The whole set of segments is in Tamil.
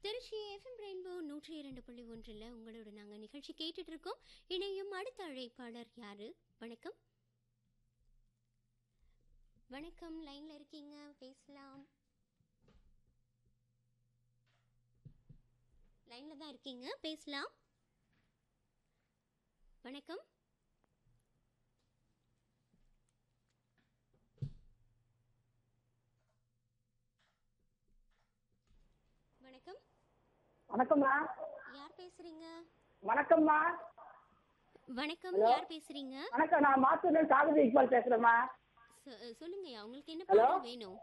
திருச்சி எஃப்எம் ரெயின்போ நூற்றி இரண்டு புள்ளி ஒன்றில் உங்களோட நாங்கள் நிகழ்ச்சி கேட்டுட்டு இருக்கோம் இணையும் அடுத்த அழைப்பாளர் யாரு வணக்கம் வணக்கம் லைன்ல இருக்கீங்க பேசலாம் லைன்ல தான் இருக்கீங்க பேசலாம் வணக்கம் வணக்கம் வணக்கம்மா யார் பேசுறீங்க வணக்கம்மா வணக்கம் Hello? யார் பேசுறீங்க வணக்கம் நான் மாத்தூர் காவிரி இக்பால் பேசுறேம்மா சொ- சொல்லுங்கய்யா உங்களுக்கு என்ன Hello? பாடல் வேணும்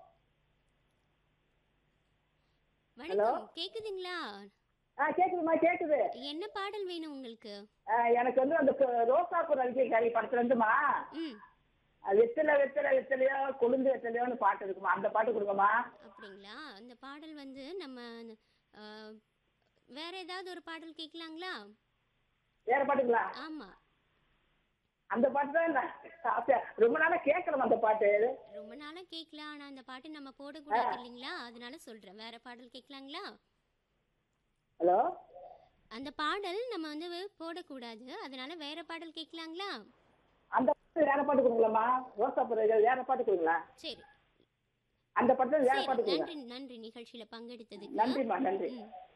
வணக்கம் கேக்குதுங்களா ஆ கேக்குதுமா கேக்குது என்ன பாடல் வேணும் உங்களுக்கு ஆ, எனக்கு வந்து அந்த ப- ரோசாப்பூர் அரிசிக்காரி படத்துல இருந்துமா ம் வெத்தலை வெத்தலை வெத்தலையோ கொழுந்து வெத்தலையோன்னு பாட்டு இருக்குமா அந்த பாட்டு கொடுங்கம்மா அப்படிங்களா அந்த பாடல் வந்து நம்ம ஆ, வேற ஏதாவது ஒரு பாடல் கேட்கலாங்களா வேற பாட்டுங்களா ஆமா அந்த பாட்டு தான் நான் ஆசையா ரொம்ப நாளா கேட்கணும் அந்த பாட்டு ரொம்ப நாளா கேட்கலாம் ஆனா அந்த பாட்டு நம்ம போடக்கூடாது இல்லைங்களா அதனால சொல்றேன் வேற பாடல் கேட்கலாங்களா ஹலோ அந்த பாடல் நம்ம வந்து போடக்கூடாது அதனால வேற பாடல் கேட்கலாங்களா அந்த பாட்டு வேற பாட்டு கொடுங்களாம்மா ரோசாப்பூர் அரிசி வேற பாட்டு கொடுங்களா சரி அந்த பாட்டு வேற சரி பாட்டு கொடுங்க நன்றி நன்றி நிகழ்ச்சியில பங்கெடுத்ததுக்கு நன்றிம்மா நன்றி ம்